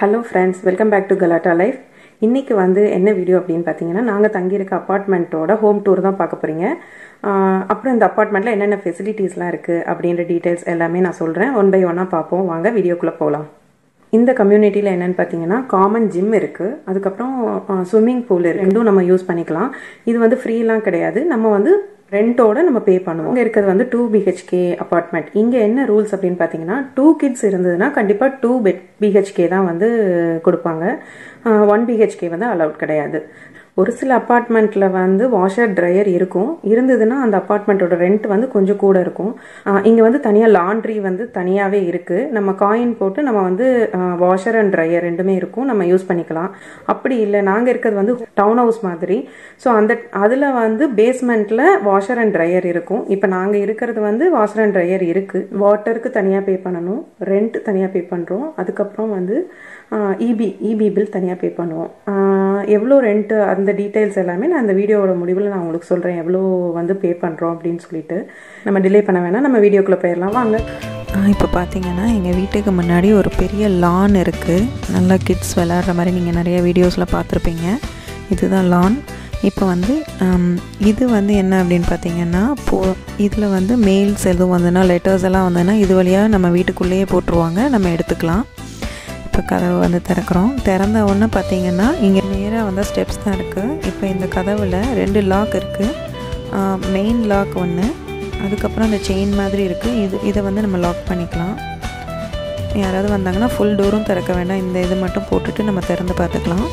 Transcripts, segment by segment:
hello friends welcome back to Galatta life இன்றைக்கி வந்து என்ன வீடியோ அப்படின்னு பார்த்தீங்கன்னா நாங்கள் தங்கியிருக்க அப்பார்ட்மெண்ட்டோட ஹோம் டூர் தான் பார்க்க போகிறீங்க அப்புறம் இந்த அப்பார்ட்மெண்ட்டில் என்னென்ன ஃபெசிலிட்டிஸ்லாம் இருக்குது அப்படின்ற டீட்டெயில்ஸ் எல்லாமே நான் சொல்கிறேன் ஒன் பை ஒன்னாக பார்ப்போம் வாங்க வீடியோக்குள்ளே போகலாம் இந்த கம்யூனிட்டியில் என்னென்னு பார்த்தீங்கன்னா காமன் ஜிம் இருக்குது அதுக்கப்புறம் ஸ்விம்மிங் பூல் ரெண்டும் நம்ம யூஸ் பண்ணிக்கலாம் இது வந்து ஃப்ரீலாம் கிடையாது நம்ம வந்து ரெண்டோட நம்ம பே பண்ணுவோம் இங்கே இருக்கிறது வந்து டூ பிஹெச்கே அப்பார்ட்மெண்ட் இங்கே என்ன ரூல்ஸ் அப்படின்னு பார்த்தீங்கன்னா டூ கிட்ஸ் இருந்ததுன்னா கண்டிப்பாக டூ பெட் பிஹெச்கே தான் வந்து கொடுப்பாங்க ஒன் பிஹெச்கே வந்து அலவுட் கிடையாது ஒரு சில அப்பார்ட்மெண்ட்டில் வந்து வாஷர் ட்ரையர் இருக்கும் இருந்ததுன்னா அந்த அப்பார்ட்மெண்ட்டோட ரெண்ட் வந்து கொஞ்சம் கூட இருக்கும் இங்கே வந்து தனியாக லாண்ட்ரி வந்து தனியாகவே இருக்குது நம்ம காயின் போட்டு நம்ம வந்து வாஷர் அண்ட் ட்ரையர் ரெண்டுமே இருக்கும் நம்ம யூஸ் பண்ணிக்கலாம் அப்படி இல்லை நாங்கள் இருக்கிறது வந்து டவுன் ஹவுஸ் மாதிரி ஸோ அந்த அதில் வந்து பேஸ்மெண்ட்டில் வாஷர் அண்ட் ட்ரையர் இருக்கும் இப்போ நாங்கள் இருக்கிறது வந்து வாஷர் அண்ட் ட்ரையர் இருக்குது வாட்டருக்கு தனியாக பே பண்ணணும் ரெண்ட் தனியாக பே பண்ணுறோம் அதுக்கப்புறம் வந்து இபி இபி பில் தனியாக பே பண்ணுவோம் எவ்வளோ ரெண்ட்டு அந்த டீட்டெயில்ஸ் எல்லாமே நான் அந்த வீடியோவோட முடிவில் நான் உங்களுக்கு சொல்கிறேன் எவ்வளோ வந்து பே பண்ணுறோம் அப்படின்னு சொல்லிட்டு நம்ம டிலே பண்ண வேணாம் நம்ம வீடியோக்குள்ளே போயிடலாம் வாங்க இப்போ பார்த்தீங்கன்னா எங்கள் வீட்டுக்கு முன்னாடி ஒரு பெரிய லான் இருக்குது நல்லா கிட்ஸ் விளாட்ற மாதிரி நீங்கள் நிறைய வீடியோஸில் பார்த்துருப்பீங்க இதுதான் லான் இப்போ வந்து இது வந்து என்ன அப்படின்னு பார்த்தீங்கன்னா போ இதில் வந்து மெயில்ஸ் எதுவும் வந்ததுன்னா லெட்டர்ஸ் எல்லாம் வந்ததுன்னா இது வழியாக நம்ம வீட்டுக்குள்ளேயே போட்டுருவாங்க நம்ம எடுத்துக்கலாம் இப்போ கதவை வந்து திறக்கிறோம் திறந்த உடனே பார்த்தீங்கன்னா இங்கே நேராக வந்து ஸ்டெப்ஸ் தான் இருக்குது இப்போ இந்த கதவில் ரெண்டு லாக் இருக்குது மெயின் லாக் ஒன்று அதுக்கப்புறம் அந்த செயின் மாதிரி இருக்குது இது இதை வந்து நம்ம லாக் பண்ணிக்கலாம் யாராவது வந்தாங்கன்னா ஃபுல் டோரும் திறக்க வேண்டாம் இந்த இது மட்டும் போட்டுட்டு நம்ம திறந்து பார்த்துக்கலாம்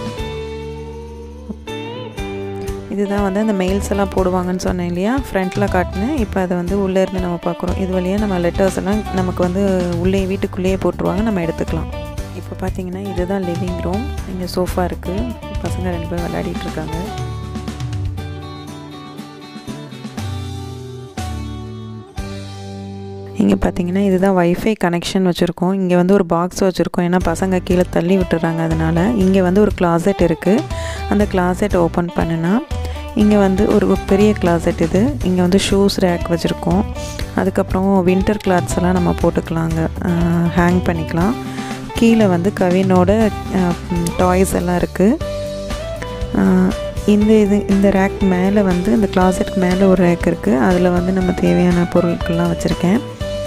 இதுதான் வந்து அந்த மெயில்ஸ் எல்லாம் போடுவாங்கன்னு சொன்னேன் இல்லையா ஃப்ரண்ட்டில் காட்டினேன் இப்போ அதை வந்து உள்ளே இருந்து நம்ம பார்க்குறோம் இது வழியாக நம்ம லெட்டர்ஸ் எல்லாம் நமக்கு வந்து உள்ளே வீட்டுக்குள்ளேயே போட்டுருவாங்க நம்ம எடுத்துக்கலாம் இப்போ பார்த்தீங்கன்னா இதுதான் லிவிங் ரூம் இங்கே சோஃபா இருக்குது பசங்க ரெண்டு பேரும் விளையாடிட்டு இருக்காங்க இங்கே பார்த்தீங்கன்னா இதுதான் வைஃபை கனெக்ஷன் வச்சுருக்கோம் இங்கே வந்து ஒரு பாக்ஸ் வச்சுருக்கோம் ஏன்னா பசங்க கீழே தள்ளி விட்டுறாங்க அதனால் இங்கே வந்து ஒரு கிளாசெட் இருக்குது அந்த கிளாசெட் ஓப்பன் பண்ணுனா இங்கே வந்து ஒரு பெரிய கிளாசெட் இது இங்கே வந்து ஷூஸ் ரேக் வச்சுருக்கோம் அதுக்கப்புறம் வின்டர் கிளாத்ஸ் எல்லாம் நம்ம போட்டுக்கலாங்க ஹேங் பண்ணிக்கலாம் கீழே வந்து கவினோட டாய்ஸ் எல்லாம் இருக்குது இந்த இது இந்த ரேக் மேலே வந்து இந்த கிளாசெட்க்கு மேலே ஒரு ரேக் இருக்குது அதில் வந்து நம்ம தேவையான பொருட்கள்லாம் வச்சுருக்கேன்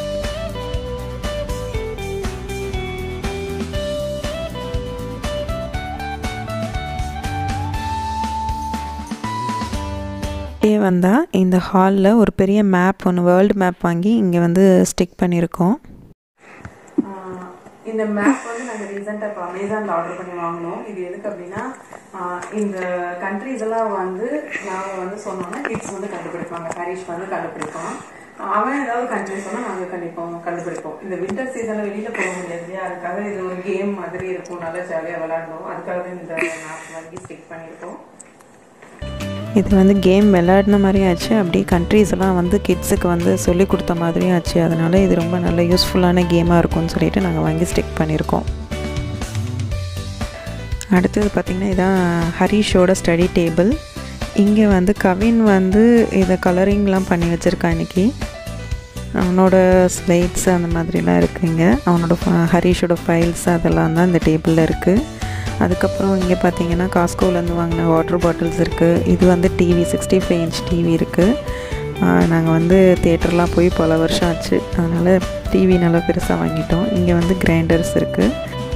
அப்படியே வந்தால் இந்த ஹாலில் ஒரு பெரிய மேப் ஒன்று வேர்ல்டு மேப் வாங்கி இங்கே வந்து ஸ்டிக் பண்ணியிருக்கோம் இந்த மேப் வந்து நாங்கள் ரீசெண்டாக இப்போ அமேசானில் ஆர்டர் பண்ணி வாங்கினோம் இது எதுக்கு அப்படின்னா இந்த கண்ட்ரிஸ் எல்லாம் வந்து நாங்கள் வந்து சொன்னோன்னா கிட்ஸ் வந்து கண்டுபிடிப்பாங்க ஹரிஷ் வந்து கண்டுபிடிப்பான் அவன் ஏதாவது கண்ட்ரி சொன்னால் நாங்கள் கண்டிப்போம் கண்டுபிடிப்போம் இந்த வின்டர் சீசனில் வெளியில் போக முடியாது இல்லையா அதுக்காக இது ஒரு கேம் மாதிரி இருக்கும் நல்லா ஜாலியாக விளாடணும் அதுக்காக தான் இந்த மேப் வாங்கி ஸ்டிக் பண்ணியிருக்கோம் இது வந்து கேம் விளையாடின மாதிரி ஆச்சு அப்படியே கண்ட்ரீஸ் எல்லாம் வந்து கிட்ஸுக்கு வந்து சொல்லி கொடுத்த மாதிரியும் ஆச்சு அதனால் இது ரொம்ப நல்ல யூஸ்ஃபுல்லான கேமாக இருக்கும்னு சொல்லிட்டு நாங்கள் வாங்கி ஸ்டிக் பண்ணியிருக்கோம் அடுத்தது பார்த்திங்கன்னா இதான் ஹரிஷோட ஸ்டடி டேபிள் இங்கே வந்து கவின் வந்து இதை கலரிங்லாம் பண்ணி வச்சுருக்கான் இன்றைக்கி அவனோட ஸ்லைட்ஸ் அந்த மாதிரிலாம் இருக்குங்க அவனோட ஹரிஷோட ஃபைல்ஸ் அதெல்லாம் தான் இந்த டேபிளில் இருக்குது அதுக்கப்புறம் இங்கே பார்த்தீங்கன்னா காஸ்கோலேருந்து வாங்கின வாட்டர் பாட்டில்ஸ் இருக்குது இது வந்து TV sixty five inch TV இருக்குது நாங்கள் வந்து தேட்டர்லாம் போய் பல வருஷம் ஆச்சு அதனால் டிவி நல்லா பெருசாக வாங்கிட்டோம் இங்கே வந்து கிரைண்டர்ஸ் இருக்குது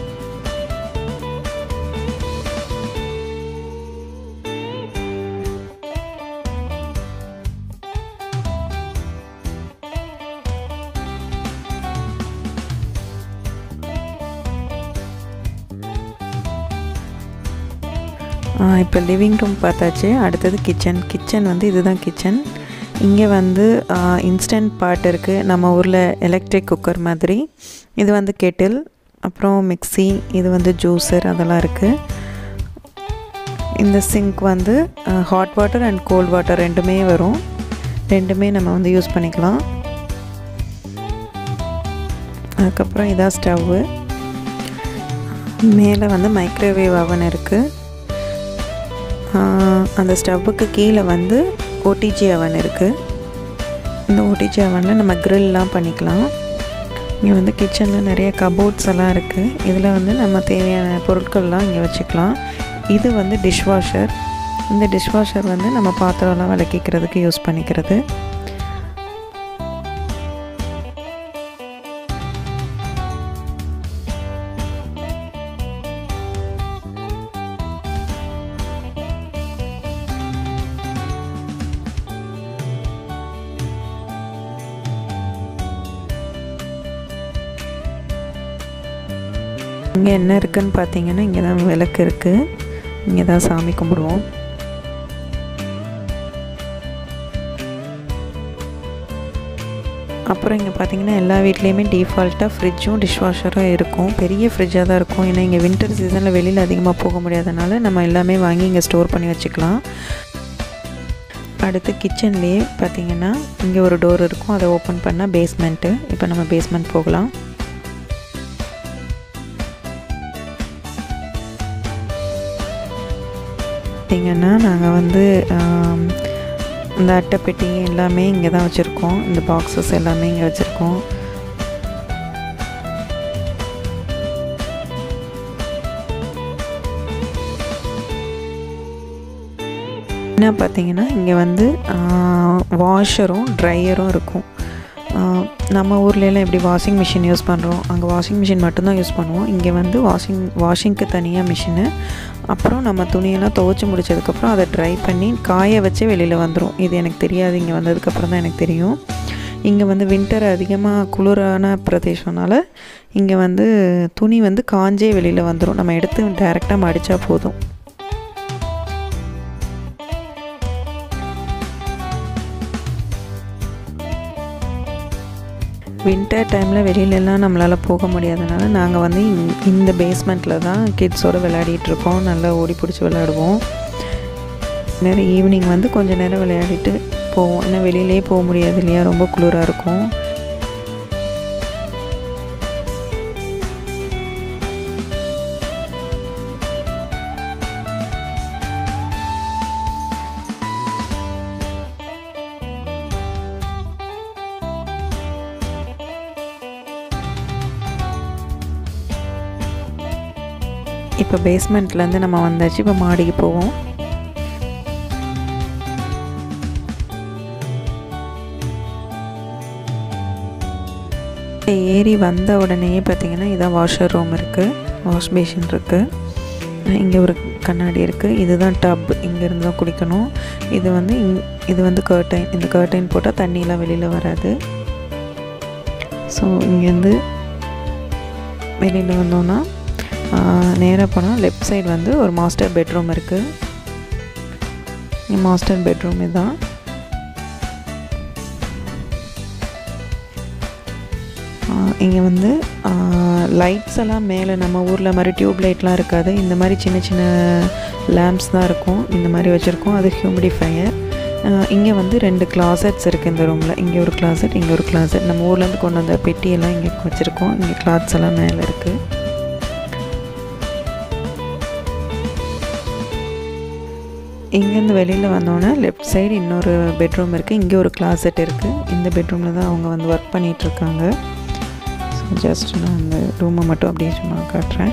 இப்போ லிவிங் ரூம் பார்த்தாச்சு அடுத்தது கிச்சன் கிச்சன் வந்து இதுதான் கிச்சன் இங்கே வந்து இன்ஸ்டன்ட் பாட் இருக்குது நம்ம ஊரில் எலக்ட்ரிக் குக்கர் மாதிரி இது வந்து கெட்டில் அப்புறம் மிக்சி இது வந்து ஜூஸர் அதெல்லாம் இருக்குது இந்த சிங்க் வந்து hot water and cold water ரெண்டுமே வரும் ரெண்டுமே நம்ம வந்து யூஸ் பண்ணிக்கலாம் அதுக்கப்புறம் இதான் ஸ்டவ்வு மேலே வந்து மைக்ரோவேவ் அவன் இருக்குது அந்த ஸ்டவ்வுக்கு கீழே வந்து ஓடிஜி அவன் இருக்குது இந்த ஓடிஜி அவனில் நம்ம க்ரில்லாம் பண்ணிக்கலாம் இங்கே வந்து கிச்சனில் நிறைய கபோர்ட்ஸ் எல்லாம் இருக்குது இதில் வந்து நம்ம தேவையான பொருட்கள்லாம் இங்கே வச்சுக்கலாம் இது வந்து டிஷ்வாஷர் இந்த டிஷ்வாஷர் வந்து நம்ம பாத்திரம்லாம் விளக்கிக்கிறதுக்கு யூஸ் பண்ணிக்கிறது இங்கே என்ன இருக்குதுன்னு பார்த்தீங்கன்னா இங்கே தான் விளக்கு இருக்குது இங்கே தான் சாமி கும்பிடுவோம் அப்புறம் இங்கே பார்த்தீங்கன்னா எல்லா வீட்லேயுமே டிஃபால்ட்டாக ஃப்ரிட்ஜும் டிஷ்வாஷரும் இருக்கும் பெரிய ஃப்ரிட்ஜாக தான் இருக்கும் ஏன்னா இங்கே வின்டர் சீசனில் வெளியில் அதிகமாக போக முடியாதனால நம்ம எல்லாமே வாங்கி இங்கே ஸ்டோர் பண்ணி வச்சுக்கலாம் அடுத்து கிச்சன்லேயே பார்த்தீங்கன்னா இங்கே ஒரு டோர் இருக்கும் அதை ஓப்பன் பண்ணால் பேஸ்மெண்ட்டு இப்போ நம்ம பேஸ்மெண்ட் போகலாம் பார்த்திங்கன்னா நாங்கள் வந்து இந்த அட்டைப்பெட்டி எல்லாமே இங்கே தான் வச்சுருக்கோம் இந்த பாக்ஸஸ் எல்லாமே இங்கே வச்சுருக்கோம் என்ன பார்த்தீங்கன்னா இங்கே வந்து வாஷரும் ட்ரையரும் இருக்கும் நம்ம ஊர்லலாம் எப்படி வாஷிங் மிஷின் யூஸ் பண்ணுறோம் அங்கே வாஷிங் மிஷின் மட்டும்தான் யூஸ் பண்ணுவோம் இங்கே வந்து வாஷிங் வாஷிங்க்கு தனியாக மிஷினு அப்புறம் நம்ம துணியெல்லாம் துவைச்சி முடிச்சதுக்கப்புறம் அதை ட்ரை பண்ணி காய வச்சு வெளியில் வந்துடும் இது எனக்கு தெரியாது இங்கே வந்ததுக்கப்புறம் தான் எனக்கு தெரியும் இங்கே வந்து வின்டர் அதிகமாக குளிரான பிரதேசம்னால இங்கே வந்து துணி வந்து காஞ்சே வெளியில் வந்துடும் நம்ம எடுத்து டைரெக்டாக மடித்தா போதும் வின்டர் டைமில் வெளியிலலாம் நம்மளால் போக முடியாதனால நாங்கள் வந்து இந்த பேஸ்மெண்ட்டில் தான் கிட்ஸோடு விளையாடிட்டுருக்கோம் நல்லா ஓடி பிடிச்சி விளையாடுவோம் நேரம் ஈவினிங் வந்து கொஞ்சம் நேரம் விளையாடிட்டு போவோம் ஏன்னா வெளியிலே போக முடியாது இல்லையா ரொம்ப குளிராக இருக்கும் இப்போ பேஸ்மெண்ட்லேருந்து நம்ம வந்தாச்சு இப்போ மாடிக்கு போவோம் ஏறி வந்த உடனே பார்த்திங்கன்னா இதான் வாஷர் ரூம் இருக்குது வாஷ் பேஷன் இருக்குது இங்கே ஒரு கண்ணாடி இருக்குது இதுதான் டப் இங்கேருந்து தான் குடிக்கணும் இது வந்து இங் இது வந்து கர்டைன் இந்த கர்டைன் போட்டால் தண்ணியெலாம் வெளியில் வராது ஸோ இங்கேருந்து வெளியில் வந்தோன்னா நேராக போனால் லெஃப்ட் சைடு வந்து ஒரு மாஸ்டர் பெட்ரூம் இருக்குது மாஸ்டர் பெட்ரூம் இதுதான் இங்கே வந்து லைட்ஸ் எல்லாம் மேலே நம்ம ஊரில் மாதிரி டியூப் லைட்லாம் இருக்காது இந்த மாதிரி சின்ன சின்ன லேம்ப்ஸ் தான் இருக்கும் இந்த மாதிரி வச்சுருக்கோம் அது ஹியூமிடிஃபையர் இங்கே வந்து ரெண்டு கிளாசட்ஸ் இருக்குது இந்த ரூமில் இங்கே ஒரு கிளாசட் இங்கே ஒரு கிளாசட் நம்ம ஊர்லேருந்து கொண்டு வந்த பெட்டியெல்லாம் இங்கே வச்சுருக்கோம் இங்கே கிளாத்ஸ் எல்லாம் மேலே இருக்குது இங்கேருந்து வெளியில் வந்தோன்னே லெஃப்ட் சைடு இன்னொரு பெட்ரூம் இருக்குது இங்கே ஒரு கிளாசெட் இருக்குது இந்த பெட்ரூமில் தான் அவங்க வந்து ஒர்க் பண்ணிகிட்ருக்காங்க ஸோ ஜஸ்ட் நான் அந்த ரூமை மட்டும் அப்படியே சும்மா காட்டுறேன்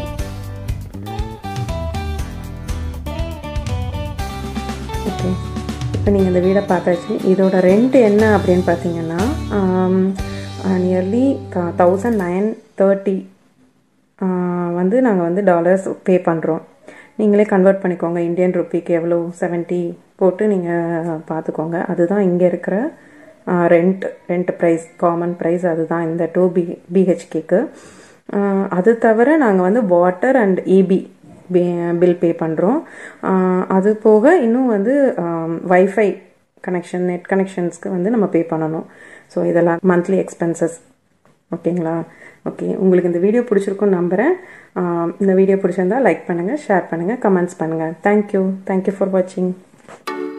ஓகே இப்போ நீங்கள் இந்த வீடை பார்த்தாச்சு இதோட ரெண்ட் என்ன அப்படின்னு பார்த்தீங்கன்னா நியர்லி தௌசண்ட் நைன் தேர்ட்டி வந்து நாங்கள் வந்து டாலர்ஸ் பே பண்ணுறோம் நீங்களே கன்வெர்ட் பண்ணிக்கோங்க இந்தியன் ருப்பிக்கு எவ்வளோ செவன்ட்டி போட்டு நீங்கள் பார்த்துக்கோங்க அதுதான் இங்கே இருக்கிற rent rent price common price அதுதான் இந்த டூ பி பிஹெச்கேக்கு அது தவிர நாங்கள் வந்து water and EB bill pay பண்ணுறோம் அது போக இன்னும் வந்து வைஃபை கனெக்ஷன் நெட் கனெக்ஷன்ஸ்க்கு வந்து நம்ம பே பண்ணணும் ஸோ இதெல்லாம் மந்த்லி எக்ஸ்பென்சஸ் ஓகேங்களா ஓகே உங்களுக்கு இந்த வீடியோ பிடிச்சிருக்குன்னு நம்புகிறேன் இந்த வீடியோ பிடிச்சிருந்தா லைக் பண்ணுங்கள் ஷேர் பண்ணுங்கள் கமெண்ட்ஸ் பண்ணுங்கள் தேங்க்யூ தேங்க்யூ ஃபார் வாட்சிங்